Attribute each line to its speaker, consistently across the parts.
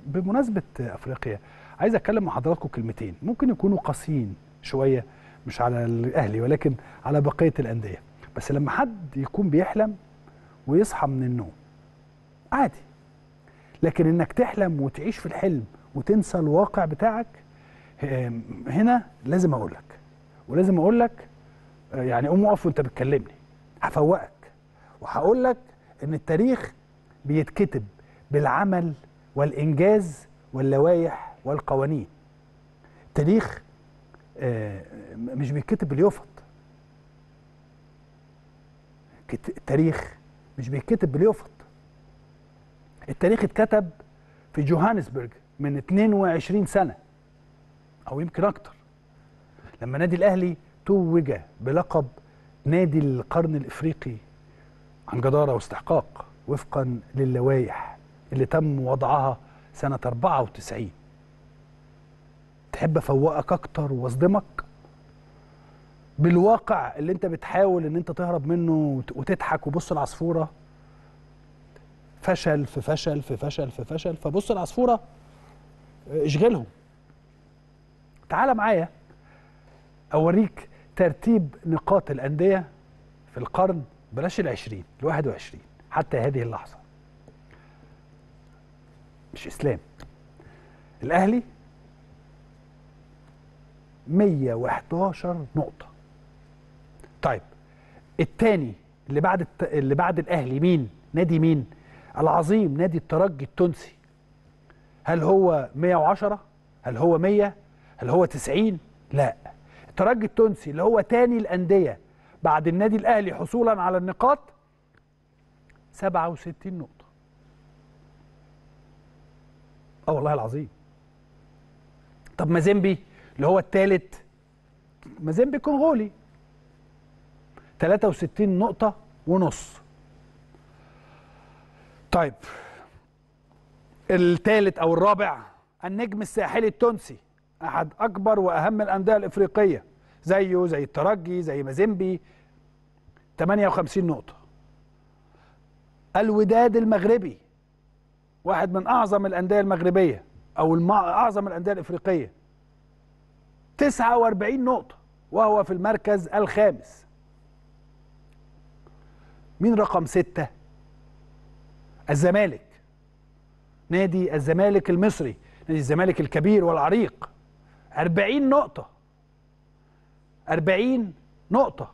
Speaker 1: بمناسبه افريقيا عايز اتكلم مع حضراتكم كلمتين ممكن يكونوا قاسيين شويه مش على الاهلي ولكن على بقيه الانديه بس لما حد يكون بيحلم ويصحى من النوم عادي لكن انك تحلم وتعيش في الحلم وتنسى الواقع بتاعك آم، هنا لازم اقول لك ولازم اقول لك آه، يعني قوم اقف وانت بتكلمني هفوقك وهقول لك ان التاريخ بيتكتب بالعمل والانجاز واللوائح والقوانين التاريخ آه، مش بيتكتب باليفط كت- التاريخ مش بيتكتب باليفط التاريخ اتكتب في جوهانسبرج من 22 سنة أو يمكن أكتر لما نادي الأهلي توج بلقب نادي القرن الإفريقي عن جدارة واستحقاق وفقا للوائح اللي تم وضعها سنة 94 تحب أفوقك أكتر وأصدمك بالواقع اللي أنت بتحاول إن أنت تهرب منه وت- وتضحك وبص العصفورة فشل في فشل في فشل في فشل فبص العصفورة اه، اشغلهم تعال معايا أوريك ترتيب نقاط الأندية في القرن بلاش العشرين الواحد وعشرين حتى هذه اللحظة مش إسلام الأهلي 111 نقطة طيب الثاني اللي بعد الت... اللي بعد الأهلي مين؟ نادي مين؟ العظيم نادي الترجي التونسي هل هو 110 هل هو 100 هل هو 90 لا الترجي التونسي اللي هو تاني الأندية بعد النادي الأهلي حصولا على النقاط 67 نقطة اه والله العظيم طب مازيمبي اللي هو الثالث مازيمبي كونغولي 63 نقطة ونص طيب الثالث او الرابع النجم الساحلي التونسي احد اكبر واهم الانديه الافريقيه زيه زي الترجي زي مازيمبي 58 نقطه الوداد المغربي واحد من اعظم الانديه المغربيه او المع... اعظم الانديه الافريقيه 49 نقطه وهو في المركز الخامس مين رقم ستة الزمالك نادي الزمالك المصري نادي الزمالك الكبير والعريق 40 نقطة 40 نقطة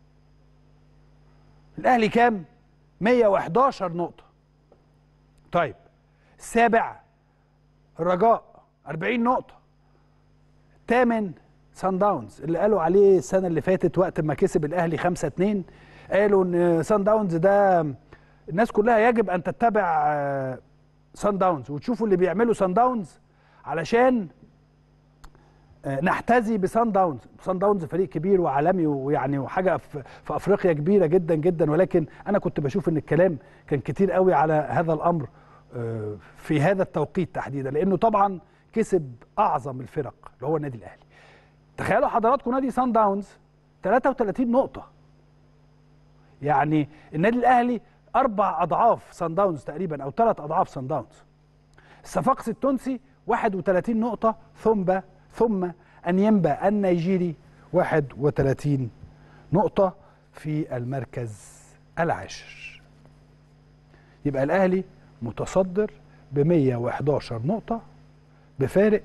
Speaker 1: الأهلي كام؟ 111 نقطة طيب السابع الرجاء 40 نقطة الثامن سان داونز اللي قالوا عليه السنة اللي فاتت وقت ما كسب الأهلي 5 2 قالوا إن سان داونز ده الناس كلها يجب أن تتبع آه، سان داونز وتشوفوا اللي بيعملوا سان داونز علشان آه، نحتذي بسان داونز سان داونز فريق كبير وعالمي ويعني وحاجه في, في افريقيا كبيره جدا جدا ولكن انا كنت بشوف ان الكلام كان كتير قوي على هذا الامر آه، في هذا التوقيت تحديدا لانه طبعا كسب اعظم الفرق اللي هو النادي الاهلي تخيلوا حضراتكم نادي سان داونز 33 نقطه يعني النادي الاهلي اربع اضعاف سان داونز تقريبا او ثلاث اضعاف سان داونز الصفاقسي التونسي 31 نقطه ثم ثم انيمبا النيجيري 31 نقطه في المركز العاشر يبقى الاهلي متصدر ب 111 نقطه بفارق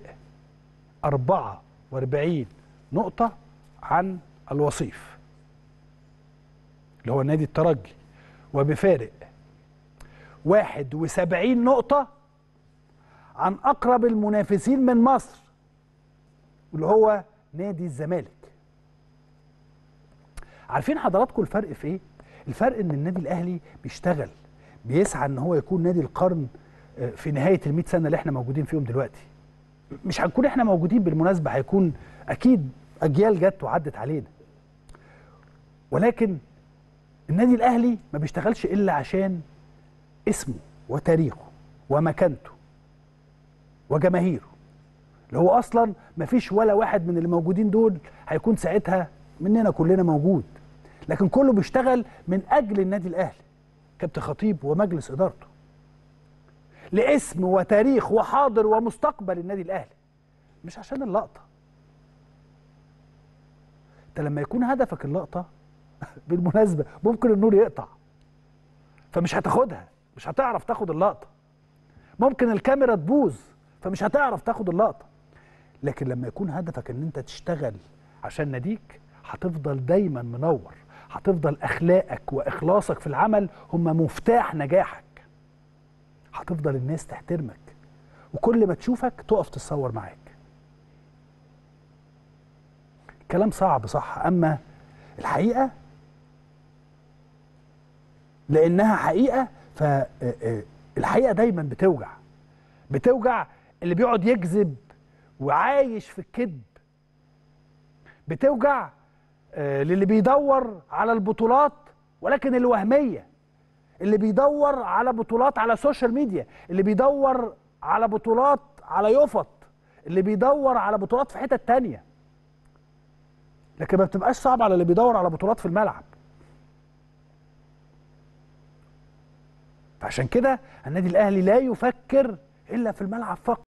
Speaker 1: 44 نقطه عن الوصيف اللي هو نادي الترجي وبفارق 71 نقطة عن أقرب المنافسين من مصر اللي هو نادي الزمالك عارفين حضراتكم الفرق في ايه؟ الفرق ان النادي الاهلي بيشتغل بيسعى ان هو يكون نادي القرن آه، في نهايه ال 100 سنه اللي احنا موجودين فيهم دلوقتي. مش هنكون احنا موجودين بالمناسبه هيكون اكيد اجيال جت وعدت علينا. ولكن النادي الاهلي ما بيشتغلش الا عشان اسمه وتاريخه ومكانته وجماهيره اللي هو اصلا ما فيش ولا واحد من اللي موجودين دول هيكون ساعتها مننا كلنا موجود لكن كله بيشتغل من اجل النادي الاهلي كابتن خطيب ومجلس ادارته لاسم وتاريخ وحاضر ومستقبل النادي الاهلي مش عشان اللقطه انت لما يكون هدفك اللقطه بالمناسبه ممكن النور يقطع فمش هتاخدها مش هتعرف تاخد اللقطه ممكن الكاميرا تبوظ فمش هتعرف تاخد اللقطه لكن لما يكون هدفك ان انت تشتغل عشان ناديك هتفضل دايما منور هتفضل اخلاقك واخلاصك في العمل هم مفتاح نجاحك هتفضل الناس تحترمك وكل ما تشوفك تقف تتصور معاك كلام صعب صح اما الحقيقه لانها حقيقه فالحقيقه دايما بتوجع بتوجع اللي بيقعد يكذب وعايش في الكذب بتوجع آه، للي بيدور على البطولات ولكن الوهميه اللي بيدور على بطولات على السوشيال ميديا اللي بيدور على بطولات على يفط اللي بيدور على بطولات في حتت تانية لكن ما بتبقاش صعب على اللي بيدور على بطولات في الملعب فعشان كده النادي الاهلي لا يفكر الا في الملعب فقط